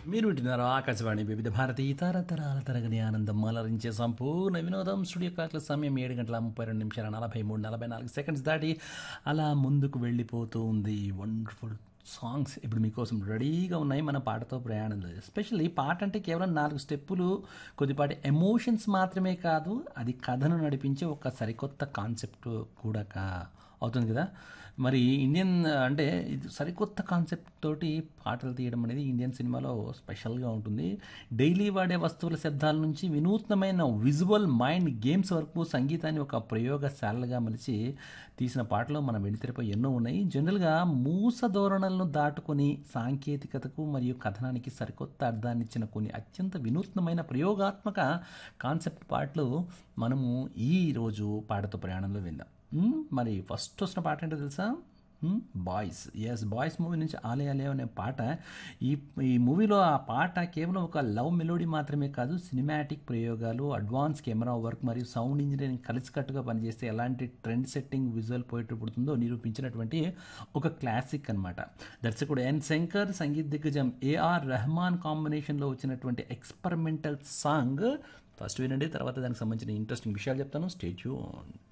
మీరు వింటున్నారు ఆకాశవాణి వివిధ భారతి తరతరాల తరగని ఆనందం అలరించే సంపూర్ణ వినోదం స్టూడియో క్లాక్ల సమయం ఏడు గంటల ముప్పై రెండు నిమిషాల నలభై మూడు నలభై నాలుగు సెకండ్స్ దాటి అలా ముందుకు వెళ్ళిపోతూ ఉంది వండర్ఫుల్ సాంగ్స్ ఇప్పుడు మీకోసం రెడీగా ఉన్నాయి మన పాటతో ప్రయాణంలో ఎస్పెషల్లీ పాట అంటే కేవలం నాలుగు స్టెప్పులు కొద్దిపాటి ఎమోషన్స్ మాత్రమే కాదు అది కథను నడిపించే ఒక సరికొత్త కాన్సెప్ట్ కూడా కా అవుతుంది కదా మరి ఇండియన్ అంటే ఇది సరికొత్త కాన్సెప్ట్ తోటి పాటలు తీయడం అనేది ఇండియన్ సినిమాలో స్పెషల్గా ఉంటుంది డైలీ వాడే వస్తువుల శబ్దాల నుంచి వినూత్నమైన విజువల్ మైండ్ గేమ్స్ వరకు సంగీతాన్ని ఒక ప్రయోగశాలగా మలిచి తీసిన పాటలు మన వెండితెరపై ఎన్నో ఉన్నాయి జనరల్గా మూస ధోరణులను దాటుకొని సాంకేతికతకు మరియు కథనానికి సరికొత్త అర్థాన్ని ఇచ్చిన కొన్ని అత్యంత వినూత్నమైన ప్రయోగాత్మక కాన్సెప్ట్ పాటలు మనము ఈ రోజు పాటతో ప్రయాణంలో విందాం మ్మ్, మరి ఫస్ట్ వచ్చిన పాట ఏంటో తెలుసా బాయ్స్ ఎస్ బాయ్స్ మూవీ నుంచి ఆలే ఆలే అనే పాట ఈ ఈ మూవీలో ఆ పాట కేవలం ఒక లవ్ మెలోడీ మాత్రమే కాదు సినిమాటిక్ ప్రయోగాలు అడ్వాన్స్ కెమెరా వర్క్ మరియు సౌండ్ ఇంజనీరింగ్ కలిసికట్టుగా పనిచేస్తే ఎలాంటి ట్రెండ్ సెట్టింగ్ విజువల్ పోయిటరీ పుడుతుందో నిరూపించినటువంటి ఒక క్లాసిక్ అన్నమాట దర్శకుడు ఎన్ శంకర్ సంగీత దిగ్గజం ఏఆర్ రెహమాన్ కాంబినేషన్లో వచ్చినటువంటి ఎక్స్పెరిమెంటల్ సాంగ్ ఫస్ట్ వినండి తర్వాత దానికి సంబంధించిన ఇంట్రెస్టింగ్ విషయాలు చెప్తాను స్టేట్యూన్